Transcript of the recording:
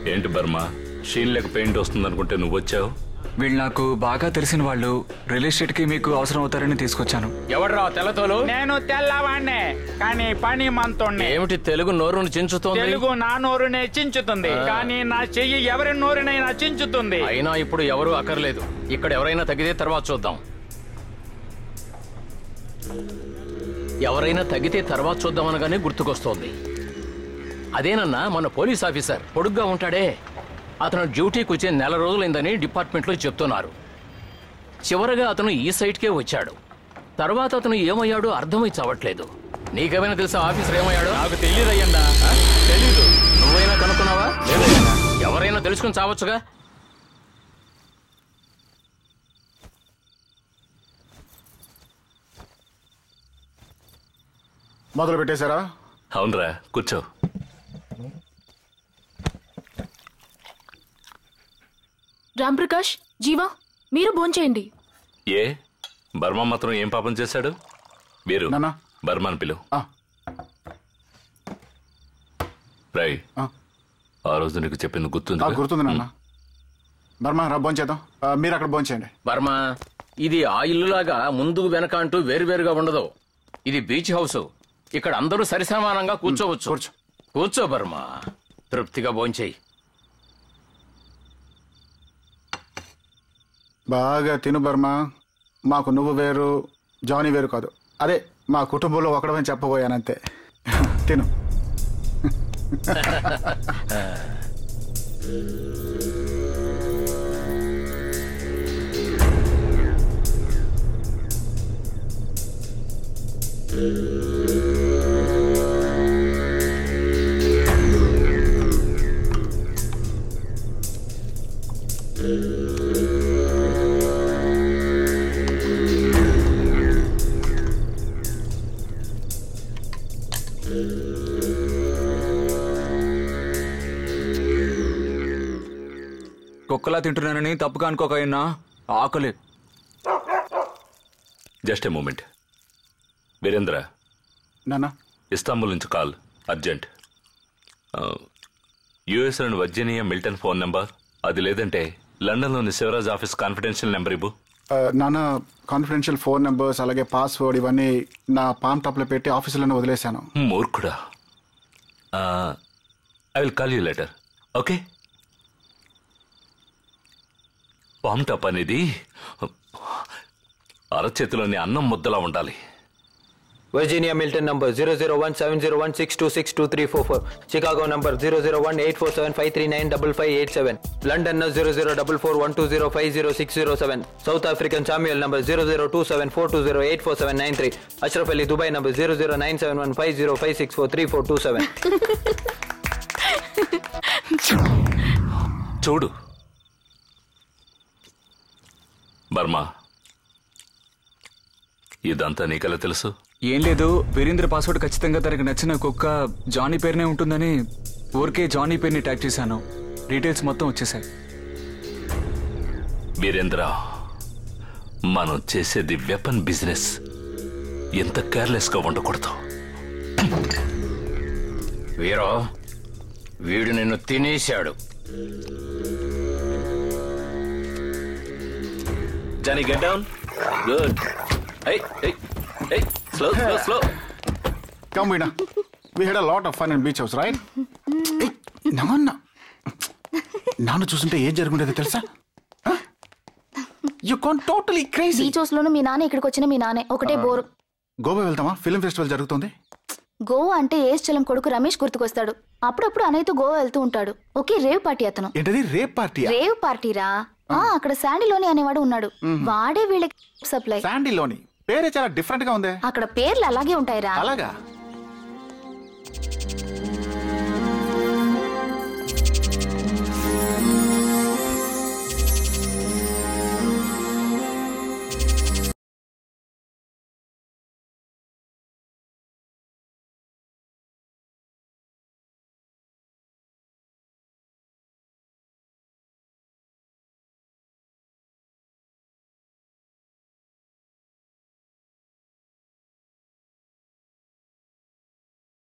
ఏంటి Burma షీన్లకు paint వస్తుంది అనుకుంటే నువ్వు వచ్చావు వీళ్ళు నాకు బాగా తెలిసిన వాళ్ళు రియల్ ఎస్టేట్ కి మీకు అవసరం అవుతారని తీసుకొచ్చాను ఎవడ్రా తెల్లతోలు నేను తెల్లవాణ్ణే కానీ పని మంతోణ్ణి ఏమిటి తెలుగు నోరును చించుతోంది తెలుగు నా నోరునే చించుతుంది కానీ నా చెయ్యి ఎవరి నోరునైనా చించుతుంది అయినా ఇప్పుడు ఎవరు అక్కర్లేదు ఇక్కడ ఎవరైనా తగ్గితే తర్వాత చూద్దాం ఎవరైనా తగ్గితే తర్వాత చూద్దాం అనగానే గుర్తుకొస్తోంది అదేనన్నా మన పోలీస్ ఆఫీసర్ పొడుగ్గా ఉంటాడే అతను డ్యూటీకి వచ్చే నెల రోజులైందని డిపార్ట్మెంట్లో చెప్తున్నారు చివరగా అతను ఈ సైట్కే వచ్చాడు తర్వాత అతను ఏమయ్యాడో అర్థమై చావట్లేదు నీకేమైనా తెలుసా ఆఫీసర్ ఏమయ్యాడు నాకు తెలియదయ్యండా తెలీదు నువ్వైనా కనుక్కున్నావా లేదయ్యా ఎవరైనా తెలుసుకుని చావచ్చుగా మొదలు పెట్టేశారా అవునరా కూర్చో రాంప్రకాష్ జీవా మీరు భోంచేయండి ఏ బర్మా మాత్రం ఏం పాపం చేశాడు వీరు నాన్నా. బర్మాని పిలువు ఆ, రై ఆ, ఆ రోజు నీకు చెప్పింది ఆ, గుర్తుంది గుర్తుంది నాన్న బర్మా రా భోంచేద్దాం ఆ, మీరు అక్కడ భోంచేయండి బర్మా ఇది ఆ ఇల్లులాగా ముందు వెనక అంటూ వేరువేరుగా ఉండదు ఇది బీచ్ హౌస్ ఇక్కడ అందరూ సరిసమానంగా కూర్చోవచ్చు కూర్చో. కూర్చో బర్మా తృప్తిగా భోంచేయి బాగా తిను బర్మా మాకు నువ్వు వేరు జానీ వేరు కాదు అదే మా కుటుంబంలో ఒకడమని చెప్పబోయానంతే తిను కుక్కలా తింటున్నానని తప్పుగా అనుకోకయ్యన్నా ఆకలి జస్ట్ ఏ మూమెంట్ వీరేంద్ర నాన్న ఇస్తాంబుల్ నుంచి కాల్ అర్జెంట్ యుఎస్లోని వర్జీనియా మిల్టన్ ఫోన్ నెంబర్ అది లేదంటే లండన్లోని శివరాజ్ ఆఫీస్ కాన్ఫిడెన్షియల్ నెంబర్ ఇవ్వు ఆ, నాన్న కాన్ఫిడెన్షియల్ ఫోన్ నెంబర్స్ అలాగే పాస్వర్డ్ ఇవన్నీ నా పామ్ టాప్లో పెట్టి ఆఫీసులోనే వదిలేశాను మూర్ఖుడా I will call you later okay palm top అనేది అరచేతిలోని అన్నం ముద్దలా ఉండాలి Virginia Milton number 0017016262344. Chicago number 0018475395587. London no 0044120506007. South African Samuel number 0027420847993. Ashraf Ali Dubai number 0097150564347. చూడు బర్మా ఇదంతా నీకెలా తెలుసు ఏం లేదు వీరేంద్ర పాస్వర్డ్ ఖచ్చితంగా తనకి నచ్చిన కుక్క జానీ పేరునే ఉంటుందని ఊరికే జానీ పేరుని ట్యాగ్ చేశాను డీటెయిల్స్ మొత్తం వచ్చేసాయి వీరేంద్ర మనం చేసేది వెపన్ బిజినెస్ ఎంత కేర్లెస్ గా ఉండకూడదు వీరో వీడు నిన్ను తినేశాడు Johnny get down good slow slow slow come Veena we had a lot of fun and beach house right నాన్న నాన్న చూస్తుంటే ఏం జరుగుండేది తెలుసా you can totally crazy beach house లోను మీ నాన్న ఇక్కడికి వచ్చిన మీ నాన్నే ఒకటే బోరు గోవా వెళ్తామా ఫిల్మ్ ఫెస్టివల్ జరుగుతుంది గోవా అంటే ఏస్ చలం కొడుకు రమేష్ గుర్తుకొస్తాడు అప్పుడప్పుడు అనయ్యతో గోవా వెళ్తూ ఉంటాడు ఒకే రేవ్ పార్టీ అతను ఏంటది రేప్ పార్టీ రేవ్ పార్టీరా ఆ అక్కడ శాండీలోని అనేవాడు ఉన్నాడు వాడే వీళ్ళకి సప్లై శాండీలోని పేరే చాలా డిఫరెంట్ గా ఉంది అక్కడ పేర్లు అలాగే ఉంటాయిరా అలాగా